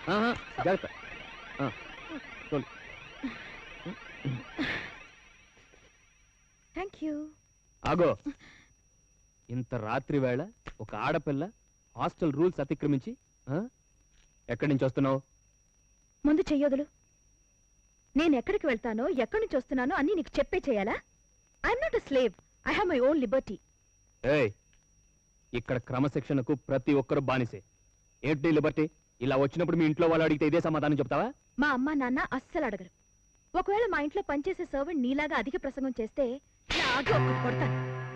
ఆహా, జాగ్రత్త ఆ, తోలు. థ్యాంక్ యూ ఆగో ఇంత రాత్రి వేళ ఒక ఆడపిల్ల హాస్టల్ రూల్స్ అతిక్రమించి ఆ? ఎక్కడి నుంచి వస్తున్నావు ముందు చెయ్యొదులు నేను ఎక్కడికి వెళ్తానో ఎక్కడి నుంచి వస్తున్నానో అన్ని నీకు చెప్పే చేయాలా I'm not a slave I have my own liberty ఏయ్ ఇక్కడ క్రమశిక్షణకు ప్రతి ఒక్కరు బానిసే ఏంటి లిబర్టీ ఇలా వచ్చినప్పుడు మీ ఇంట్లో వాళ్ళు అడిగితే ఇదే సమాధానం చెప్తావా మా అమ్మ నాన్న అస్సలు అడగరు ఒకవేళ మా ఇంట్లో పనిచేసే సర్వెంట్ నీలాగా అధిక ప్రసంగం చేస్తే లాగి ఒక్కటి కొడతాను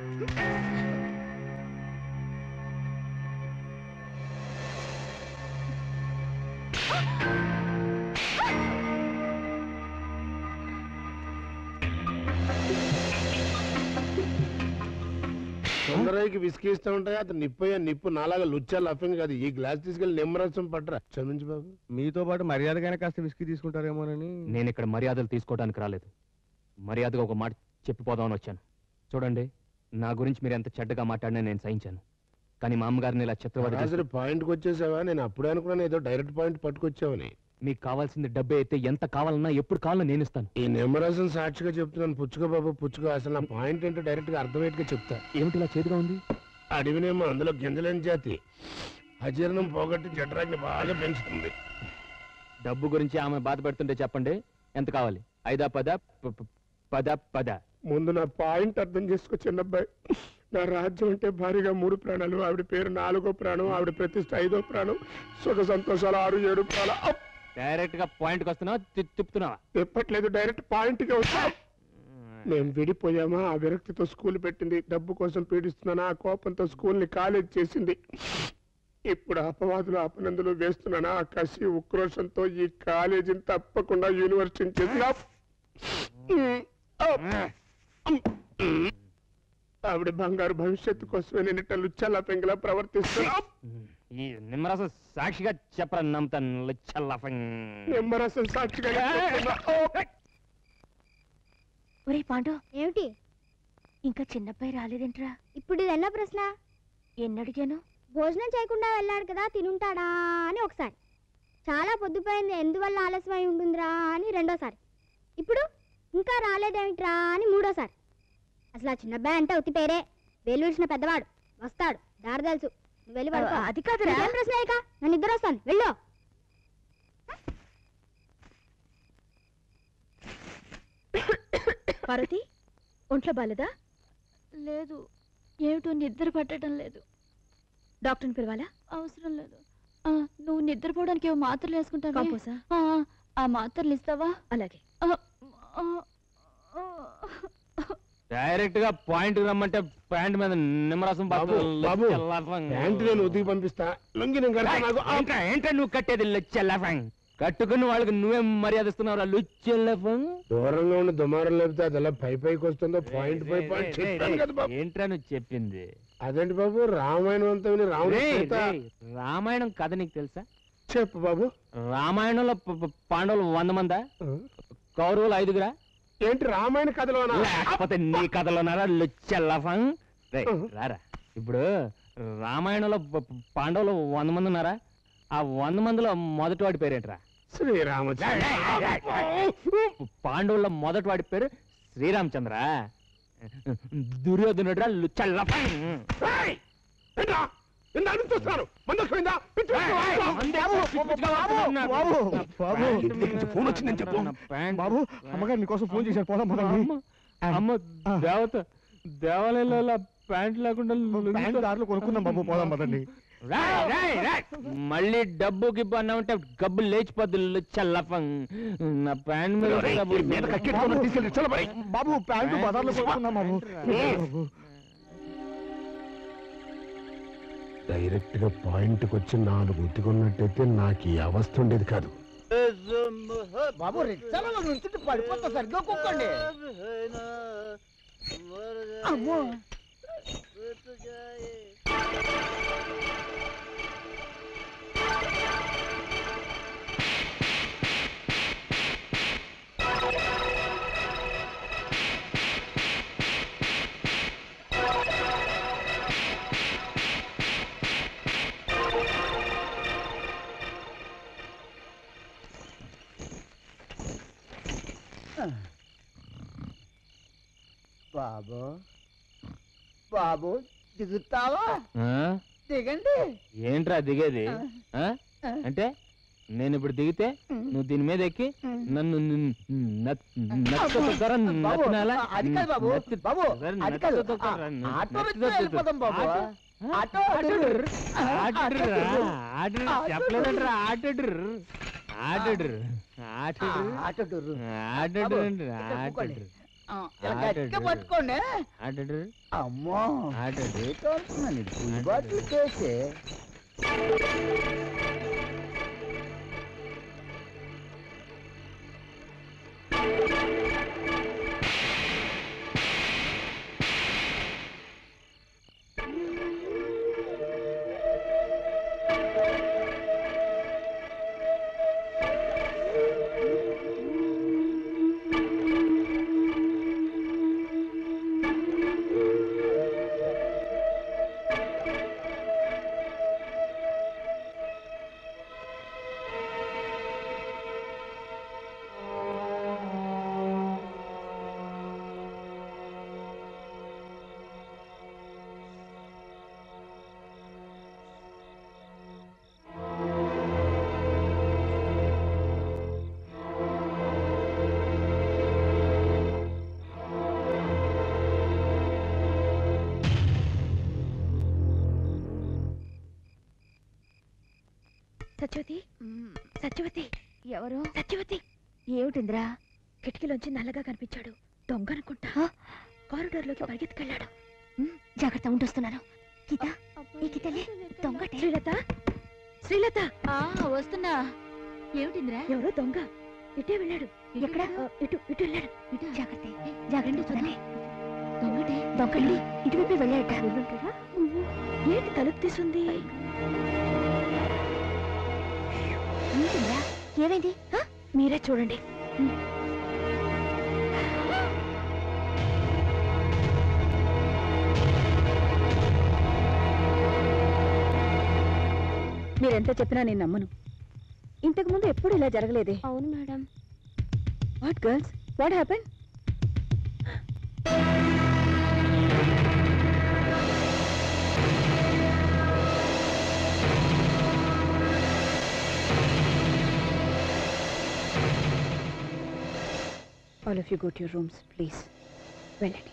తొందరకి విసికిస్తూ ఉంటాయి అతను నిప్పయ్యా నిప్పు నాలాగా లుచ్చా లఫింగ్ కాదు ఈ గ్లాస్ తీసుకెళ్లి నిమ్మరసం పట్టరా క్షమించు బాబు మీతో పాటు మర్యాదగానే కాస్త విస్కీ తీసుకుంటారేమోనని నేను ఇక్కడ మర్యాదలు తీసుకోవడానికి రాలేదు మర్యాదగా ఒక మాట చెప్పిపోదామని వచ్చాను చూడండి నా గురించి మీరు ఎంత చెడ్డగా మాట్లాడినా నేను సహించాను కానీ మా అమ్మగారిని ఇలా చిత్రవద చేసి- రాజు పాయింట్కి వచ్చేసావా నేను అప్పుడే అనుకున్నాను ఏదో డైరెక్ట్ పాయింట్ పట్టుకొచ్చావని మీకు కావాల్సింది డబ్బే అయితే ఎంత కావాలన్నా ఎప్పుడు కావాలన్నా నేను ఇస్తాను ఈ నిమ్మరసం సాక్షిగా చెప్తున్నాను పుచ్చుకో బాబు పుచ్చుకో అసలు నా పాయింట్ ఏంటో డైరెక్ట్ గా అర్థమయ్యేట్టుగా చెప్తా ఏమిటి ఇలా చేదుగా ఉంది అడవినేమో అందులో గింజలేని జాతి అజీర్ణం పోగొట్టి జఠరాగ్ని బాగా పెంచుతుంది డబ్బు గురించి ఆమె బాధ పెడుతుంటే చెప్పండి ఎంత కావాలి ఐదా పద ప- ప- పద పద ముందు నా పాయింట్ అర్థం చేసుకో చిన్నబ్బాయి నా రాజ్యం అంటే భారీగా మూడు ప్రాణాలు ఆవిడ పేరు నాలుగో ప్రాణం ఆవిడ ప్రతిష్ట ఐదో ప్రాణం సుఖ సంతోషాలు ఆరు ఏడు ప్రాణాలు అప్! డైరెక్ట్ గా పాయింట్ కి వస్తున్నావా తి- తిప్పుతున్నావా తిప్పట్లేదు డైరెక్ట్ పాయింట్ కి వచ్చా మేము విడిపోయామా ఆ విరక్తితో స్కూల్ పెట్టింది డబ్బు కోసం పీడిస్తున్నానా ఆ కోపంతో స్కూల్ ని కాలేజ్ చేసింది ఇప్పుడు అపవాదులు అపనందులు వేస్తున్నానా ఆ కసి ఉక్రోషంతో ఈ కాలేజీని తప్పకుండా యూనివర్సిటీ చేసిన ఆవిడ బంగారు భవిష్యత్తు కోసమే నేను ఇట్లా లుచ్చల్లా పెంగలా ప్రవర్తిస్తున్నా ఈ నిమ్మరసం సాక్షిగా చెప్పరా నమ్ముతాను లుచ్చల్లఫంగ్. నిమ్మరసం సాక్షిగా చెప్తున్నా. ఒరే పాండు ఏమిటి ఇంకా చిన్నబ్బాయి రాలేదేంట్రా ఇప్పుడు ఇది ఎన్నో ప్రశ్న ఎన్నడిగాను భోజనం చేయకుండా వెళ్ళాడు కదా తినుంటాడా అని ఒకసారి చాలా పొద్దుపోయింది ఎందువల్ల ఆలస్యమై ఉంటుందిరా అని రెండోసారి ఇప్పుడు ఇంకా రాలేదేమిట్రా అని మూడోసారి అసలు ఆ చిన్నబ్బాయి అంటే ఉత్తి పేరే వేలూరిసిన పెద్దవాడు వస్తాడు దారి తెలుసు నువ్వు వెళ్ళి పడుకో. అది కాదురా నీకేం ప్రశ్న ఇక నన్ను ఇద్దరు వస్తాను వెళ్ళు పార్వతి ఒంట్లో బాలేదా లేదు ఏమిటో నిద్ర పట్టడం లేదు డాక్టర్ని పిలవాలా అవసరం లేదు ఆ, నువ్వు నిద్రపోవడానికి ఏవో మాత్రలు వేసుకుంటావా కాంపోసా ఆ, ఆ మాత్రలు ఇస్తావా అలాగే ఆ, ఆ, ఆ. డైరెక్ట్ గా పాయింట్ రమ్మంటే ప్యాంట్ మీద నిమ్మరసం బాబు, పడుతుంది. బాబు, లుచ్చల్లఫంగ్. ప్యాంటు నేను ఉతికి పంపిస్తా లుంగి నేను కడతా నాకు ఆ- ఏంట్రా ఏంట్రా నువ్వు కట్టేది లుచ్చల్లఫంగ్? కట్టుకుని వాళ్ళకి నువ్వేం మర్యాద ఇస్తున్నావురా లుచ్చల్లఫంగ్? దూరంగా ఉండి దుమారం లేపితే అది ఎలా పై పైకి వస్తుందో పాయింట్ పై రేయ్, పాయింట్ రేయ్, చెప్పాను రేయ్, కదా బాబు ఏంట్రా నువ్వు చెప్పింది అదేంటి బాబు రామాయణం అంతా విని రాముడు రేయ్, సీత రేయ్, రామాయణం కథ నీకు తెలుసా చెప్పు బాబు రామాయణంలో ప- ప- పాండవులు వంద మందా కౌరవులు ఐదుగురా ఏంటి రామాయణ కథలో లేకపోతే నీ కథలోనారా లుచ్చల్లఫంగ్ రేయ్, ఉహు. రారా ఇప్పుడు రామాయణంలో ప- ప- పాండవులు వంద మంది ఉన్నారా ఆ వంద మందిలో మొదటి వాడి పేరేంట్రా శ్రీరామచంద్ర పాండవుల మొదటి వాడి పేరు శ్రీరామచంద్ర దుర్యోధనుడురా లుచ్చల్లఫంగ్ ఏయ్! ఏంట్రా? ఏంటి అడుగుతున్నాను? మందు ఎక్కువైందా? పిచ్చి పిచ్చిగా వాగుతున్నావు. బాబు బాబు ఇంటి దగ్గర నుంచి ఫోన్ వచ్చిందని చెప్పు. బాబు అమ్మగారు నీకోసం ఫోన్ చేశారు పోదాం పదండి అమ్మ అమ్మ దేవత దేవాలయంలో ప్యాంట్ లేకుండా ప్యాంటు దారిలో కొనుక్కుందాం బాబు పోదాం పదండి రాయ్, రాయ్, రాయ్. మళ్ళీ డబ్బు గిబ్బు అన్నా ఉంటే గబ్బు లేచిపోద్ది లుచ్చల్లఫంగ్ నా ప్యాంట్ మీద ఒరేయ్, డబ్బు- ఈ మీద కక్కెట్టుకుని తీసుకెళ్ళి చల్లబడి. బాబు ప్యాంటు బజార్లో కొనుక్కుందాం బాబు బాబు డైరెక్ట్ గా పాయింట్ కి వచ్చి నాలుగు ఉతికున్నట్టయితే నాకు ఈ అవస్థ ఉండేది కాదు బాబు రిక్షాలో నుంచుంటే పడిపోతా సరిగ్గా కుక్కండి అమ్మో బాబు బాబు దిగుతావా ఆ? దిగండి ఏంట్రా దిగేది ఆ? అంటే నేను ఇప్పుడు దిగితే నువ్వు దీని మీద ఎక్కి నన్ను న- నత్- నత్తుతో తొక్కరా, బాబు, నత్తినాలా? అది కాదు బాబు నత్తి- బాబు సరే, అది కాదు నత్తితో తొక్కరా, ఆ, న- ఆటో నత్తితో మీద వెళ్ళిపోదాం బాబు ఆటో? ఆటో ఆటోడ్రు, ఆటోడ్రు, ఆటోడ్రు. చెప్పలేదంట్రా ఆటోడ్రు, ఆటోడ్రు, ఆటోడ్రు, ఆటో టూరు. ఆటోడ్రు, ఇక్కడ కూకోండి. ఆటోడ్రు, ఆ, ఇలా ఆటోడ్రు. గట్టిగా పట్టుకోండి ఆటోడ్రు, అమ్మో ఆటోడ్రు. ఏటో అనుకున్నాను ఇది ఫుల్ బాటిల్ కేసే సత్యవతి సత్యవతి ఎవరు సత్యవతి ఏమిటిందిరా కిటికీలోంచి నల్లగా కనిపించాడు దొంగ అనుకుంటా కారిడార్లోకి పరిగెత్తుకెళ్ళాడు జాగ్రత్త ఉంటొస్తున్నాను గీత ఈ గీతలే దొంగటే శ్రీలత శ్రీలత ఆ వస్తున్నా ఏమిటిందిరా ఎవరో దొంగ ఇటే వెళ్ళాడు ఎక్కడ ఆ, ఇటు ఇటు వెళ్ళాడు ఇటు జాగ్రత్త జాగ్రత్త చూడాలి దొంగటే దొంగండి ఇటువైపు వెళ్ళాట వెళ్ళుంటారా ఏంటి తలుపు తీసుంది ఏంటిందిరా ఏమైంది ఆ, మీరే చూడండి మీరెంత చెప్పినా నేను నమ్మను ఇంతకు ముందు ఎప్పుడు ఇలా జరగలేదే అవును madam what girls what happen all of you go to your rooms please వెళ్ళండి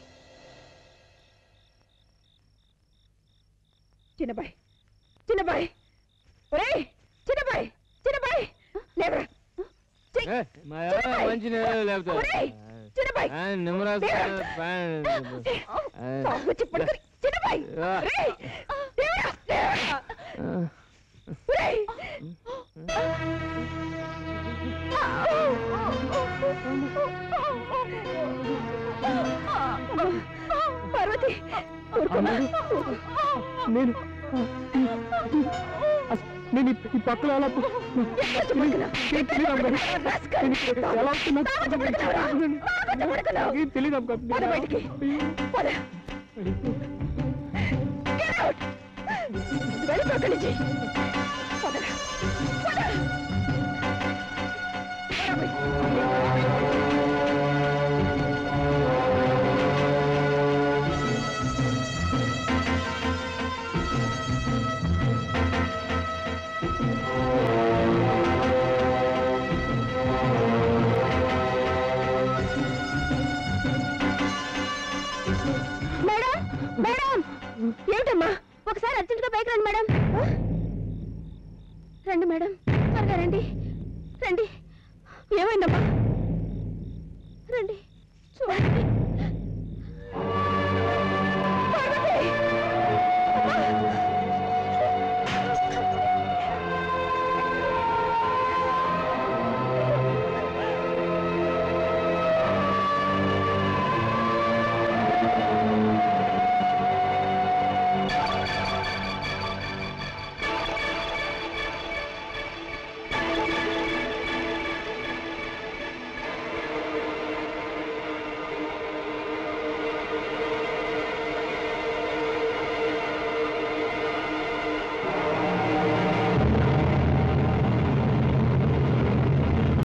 చిన్నబాయ్ చిన్నబాయ్ ఒరేయ్ చిన్నబాయ్ చిన్నబాయ్ లేవరా చెయ్. ఏ, మా ఎవరో మంచి నీళ్ళు లేపుతారు. ఒరేయ్, చిన్నబాయ్ ఆ, నిమ్మరసం, దేవుడా. పాన్- ఆ, తాగొచ్చి పడుకొని చిన్నబాయ్ ఆ. ఒరేయ్, దేవుడా, దేవుడా. ఆ. ఒరేయ్. పార్వతి ఊరుకోమ్మా. నేను అస- నేను ఈ- ఈ పక్కన ఎలా పు- ఎక్కడ పడుకున్నావ్? నాకు తెలీదు అమ్మగారు. రాస్కల్. నేను ఎలా వస్తున్నా తాగొచ్చి పడుకున్నావురా? తాగొచ్చి పడుకున్నావు. నాకేం తెలీదు అమ్మగారు. పద బయటికి. పద. Get out. వెళ్ళిపో అక్కడి నుంచి. పదరా. పద. పద బయటికి. మేడం మేడం ఏమిటమ్మా ఒకసారి అర్జెంటుగా బైక్ రండి మేడం ఆ? రండి మేడం త్వరగా రండి రండి ఏమైందమ్మా రండి చూడండి